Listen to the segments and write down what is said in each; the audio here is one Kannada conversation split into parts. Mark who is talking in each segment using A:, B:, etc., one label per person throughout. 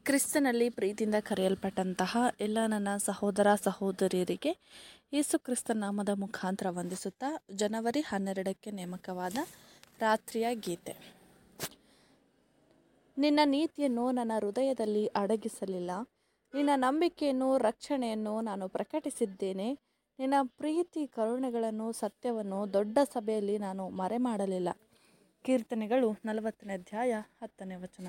A: ಕ್ರಿಸ್ತನಲ್ಲಿ ಪ್ರೀತಿಯಿಂದ ಕರೆಯಲ್ಪಟ್ಟಂತಹ ಎಲ್ಲ ನನ್ನ ಸಹೋದರ ಸಹೋದರಿಯರಿಗೆ ಯೇಸು ಕ್ರಿಸ್ತ ನಾಮದ ಮುಖಾಂತರ ವಂದಿಸುತ್ತಾ ಜನವರಿ ಹನ್ನೆರಡಕ್ಕೆ ನೇಮಕವಾದ ರಾತ್ರಿಯ ಗೀತೆ ನಿನ್ನ ನೀತಿಯನ್ನು ನನ್ನ ಹೃದಯದಲ್ಲಿ ಅಡಗಿಸಲಿಲ್ಲ ನಿನ್ನ ನಂಬಿಕೆಯನ್ನು ರಕ್ಷಣೆಯನ್ನು ನಾನು ಪ್ರಕಟಿಸಿದ್ದೇನೆ ನಿನ್ನ ಪ್ರೀತಿ ಕರುಣೆಗಳನ್ನು ಸತ್ಯವನ್ನು ದೊಡ್ಡ ಸಭೆಯಲ್ಲಿ ನಾನು ಮರೆಮಾಡಲಿಲ್ಲ ಕೀರ್ತನೆಗಳು ನಲವತ್ತನೇ ಅಧ್ಯಾಯ ಹತ್ತನೇ ವಚನ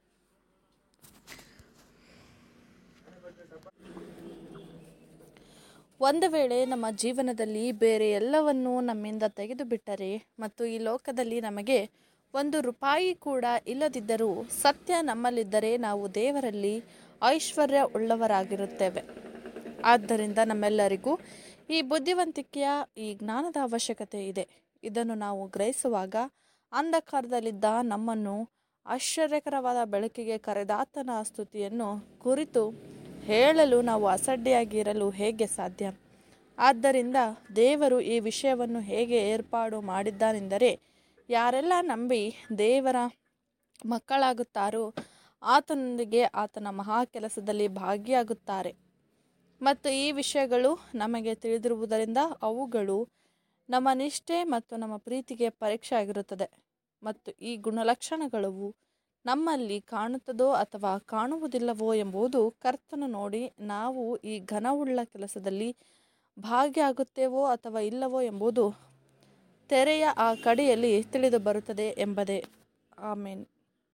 A: ಒಂದು ವೇಳೆ ನಮ್ಮ ಜೀವನದಲ್ಲಿ ಬೇರೆ ಎಲ್ಲವನ್ನೂ ನಮ್ಮಿಂದ ತೆಗೆದು ಬಿಟ್ಟರೆ ಮತ್ತು ಈ ಲೋಕದಲ್ಲಿ ನಮಗೆ ಒಂದು ರೂಪಾಯಿ ಕೂಡ ಇಲ್ಲದಿದ್ದರೂ ಸತ್ಯ ನಮ್ಮಲ್ಲಿದ್ದರೆ ನಾವು ದೇವರಲ್ಲಿ ಐಶ್ವರ್ಯ ಉಳ್ಳವರಾಗಿರುತ್ತೇವೆ ಆದ್ದರಿಂದ ನಮ್ಮೆಲ್ಲರಿಗೂ ಈ ಬುದ್ಧಿವಂತಿಕೆಯ ಈ ಜ್ಞಾನದ ಅವಶ್ಯಕತೆ ಇದೆ ಇದನ್ನು ನಾವು ಗ್ರಹಿಸುವಾಗ ಅಂಧಕಾರದಲ್ಲಿದ್ದ ನಮ್ಮನ್ನು ಆಶ್ಚರ್ಯಕರವಾದ ಬೆಳಕಿಗೆ ಕರೆದಾತನ ಸ್ತುತಿಯನ್ನು ಕುರಿತು ಹೇಳಲು ನಾವು ಅಸಡ್ಡೆಯಾಗಿ ಇರಲು ಹೇಗೆ ಸಾಧ್ಯ ಆದ್ದರಿಂದ ದೇವರು ಈ ವಿಷಯವನ್ನು ಹೇಗೆ ಏರ್ಪಾಡು ಮಾಡಿದ್ದಾನೆಂದರೆ ಯಾರೆಲ್ಲ ನಂಬಿ ದೇವರ ಮಕ್ಕಳಾಗುತ್ತಾರೋ ಆತನೊಂದಿಗೆ ಆತನ ಮಹಾ ಕೆಲಸದಲ್ಲಿ ಭಾಗಿಯಾಗುತ್ತಾರೆ ಮತ್ತು ಈ ವಿಷಯಗಳು ನಮಗೆ ತಿಳಿದಿರುವುದರಿಂದ ಅವುಗಳು ನಮ್ಮ ನಿಷ್ಠೆ ಮತ್ತು ನಮ್ಮ ಪ್ರೀತಿಗೆ ಪರೀಕ್ಷೆ ಆಗಿರುತ್ತದೆ ಮತ್ತು ಈ ಗುಣಲಕ್ಷಣಗಳು ನಮ್ಮಲ್ಲಿ ಕಾಣುತ್ತದೋ ಅಥವಾ ಕಾಣುವುದಿಲ್ಲವೋ ಎಂಬುದು ಕರ್ತನು ನೋಡಿ ನಾವು ಈ ಘನವುಳ್ಳ ಕೆಲಸದಲ್ಲಿ ಭಾಗಿಯಾಗುತ್ತೇವೋ ಅಥವಾ ಇಲ್ಲವೋ ಎಂಬುದು ತೆರೆಯ ಆ ಕಡೆಯಲ್ಲಿ ತಿಳಿದು ಬರುತ್ತದೆ ಎಂಬುದೇ ಆಮೇನ್